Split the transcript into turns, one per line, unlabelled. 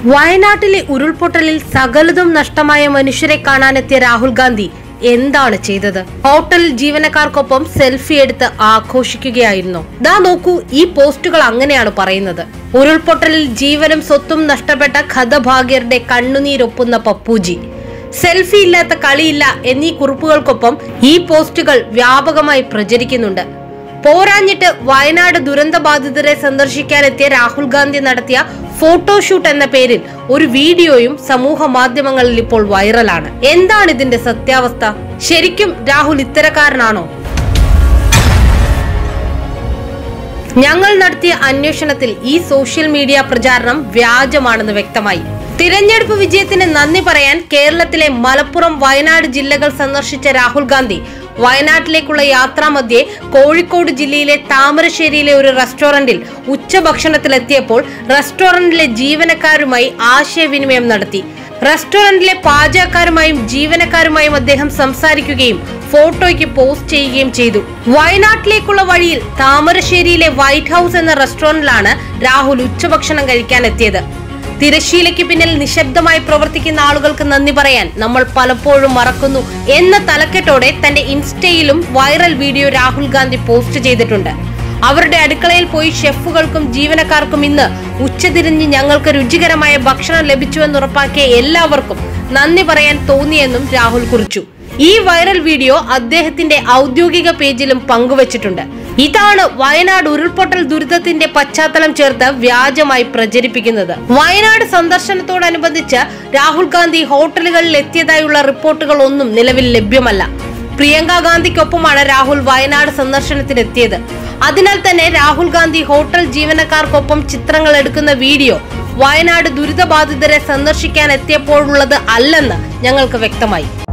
വയനാട്ടിലെ ഉരുൾപൊട്ടലിൽ സകലതും നഷ്ടമായ മനുഷ്യരെ കാണാനെത്തിയ രാഹുൽ ഗാന്ധി എന്താണ് ചെയ്തത് ഹോട്ടലിൽ ജീവനക്കാർക്കൊപ്പം സെൽഫി എടുത്ത് ആഘോഷിക്കുകയായിരുന്നു ദാ നോക്കൂ ഈ പോസ്റ്റുകൾ അങ്ങനെയാണ് പറയുന്നത് ഉരുൾപൊട്ടലിൽ ജീവനും സ്വത്തും നഷ്ടപ്പെട്ട ഹതഭാഗ്യരുടെ കണ്ണുനീരൊപ്പുന്ന പപ്പൂജി സെൽഫി ഇല്ലാത്ത കളിയില്ല എന്നീ കുറിപ്പുകൾക്കൊപ്പം ഈ പോസ്റ്റുകൾ വ്യാപകമായി പ്രചരിക്കുന്നുണ്ട് പോരാഞ്ഞിട്ട് വയനാട് ദുരന്തബാധിതരെ സന്ദർശിക്കാനെത്തിയ രാഹുൽ ഗാന്ധി നടത്തിയ ഫോട്ടോഷൂട്ട് എന്ന പേരിൽ ഒരു വീഡിയോയും സമൂഹ മാധ്യമങ്ങളിൽ ഇപ്പോൾ വൈറലാണ് എന്താണ് ഇതിന്റെ സത്യാവസ്ഥ ശരിക്കും രാഹുൽ ഇത്തരക്കാരനാണോ ഞങ്ങൾ നടത്തിയ അന്വേഷണത്തിൽ ഈ സോഷ്യൽ മീഡിയ പ്രചാരണം വ്യാജമാണെന്ന് വ്യക്തമായി തിരഞ്ഞെടുപ്പ് വിജയത്തിന് നന്ദി പറയാൻ കേരളത്തിലെ മലപ്പുറം വയനാട് ജില്ലകൾ സന്ദർശിച്ച രാഹുൽ ഗാന്ധി വയനാട്ടിലേക്കുള്ള യാത്രാമധ്യേ കോഴിക്കോട് ജില്ലയിലെ താമരശ്ശേരിയിലെ ഒരു റെസ്റ്റോറന്റിൽ ഉച്ചഭക്ഷണത്തിലെത്തിയപ്പോൾ റെസ്റ്റോറന്റിലെ ജീവനക്കാരുമായി ആശയവിനിമയം നടത്തി റെസ്റ്റോറന്റിലെ പാചകക്കാരുമായും ജീവനക്കാരുമായും അദ്ദേഹം സംസാരിക്കുകയും ഫോട്ടോയ്ക്ക് പോസ്റ്റ് ചെയ്യുകയും ചെയ്തു വയനാട്ടിലേക്കുള്ള വഴിയിൽ താമരശ്ശേരിയിലെ വൈറ്റ് ഹൗസ് എന്ന റെസ്റ്റോറന്റിലാണ് രാഹുൽ ഉച്ചഭക്ഷണം കഴിക്കാൻ എത്തിയത് തിരശീലയ്ക്ക് പിന്നിൽ നിശബ്ദമായി പ്രവർത്തിക്കുന്ന ആളുകൾക്ക് നന്ദി പറയാൻ നമ്മൾ പലപ്പോഴും മറക്കുന്നു എന്ന തലക്കെട്ടോടെ തന്റെ ഇൻസ്റ്റയിലും viral video Rahul Gandhi post ചെയ്തിട്ടുണ്ട് അവരുടെ അടുക്കളയിൽ പോയി ഷെഫുകൾക്കും ജീവനക്കാർക്കും ഇന്ന് ഉച്ചതിരിഞ്ഞ് ഞങ്ങൾക്ക് രുചികരമായ ഭക്ഷണം ലഭിച്ചുവെന്ന് ഉറപ്പാക്കിയ എല്ലാവർക്കും നന്ദി പറയാൻ തോന്നിയെന്നും രാഹുൽ കുറിച്ചു ഈ വൈറൽ വീഡിയോ അദ്ദേഹത്തിന്റെ ഔദ്യോഗിക പേജിലും പങ്കുവച്ചിട്ടുണ്ട് ഇതാണ് വയനാട് ഉരുൾപൊട്ടൽ ദുരിതത്തിന്റെ പശ്ചാത്തലം ചേർത്ത് വ്യാജമായി പ്രചരിപ്പിക്കുന്നത് വയനാട് സന്ദർശനത്തോടനുബന്ധിച്ച് രാഹുൽ ഗാന്ധി ഹോട്ടലുകളിൽ എത്തിയതായുള്ള റിപ്പോർട്ടുകൾ ഒന്നും നിലവിൽ ലഭ്യമല്ല പ്രിയങ്ക ഗാന്ധിക്കൊപ്പമാണ് രാഹുൽ വയനാട് സന്ദർശനത്തിനെത്തിയത് അതിനാൽ തന്നെ രാഹുൽ ഗാന്ധി ഹോട്ടൽ ജീവനക്കാർക്കൊപ്പം ചിത്രങ്ങൾ എടുക്കുന്ന വീഡിയോ വയനാട് ദുരിതബാധിതരെ സന്ദർശിക്കാൻ എത്തിയപ്പോഴുള്ളത് അല്ലെന്ന് ഞങ്ങൾക്ക് വ്യക്തമായി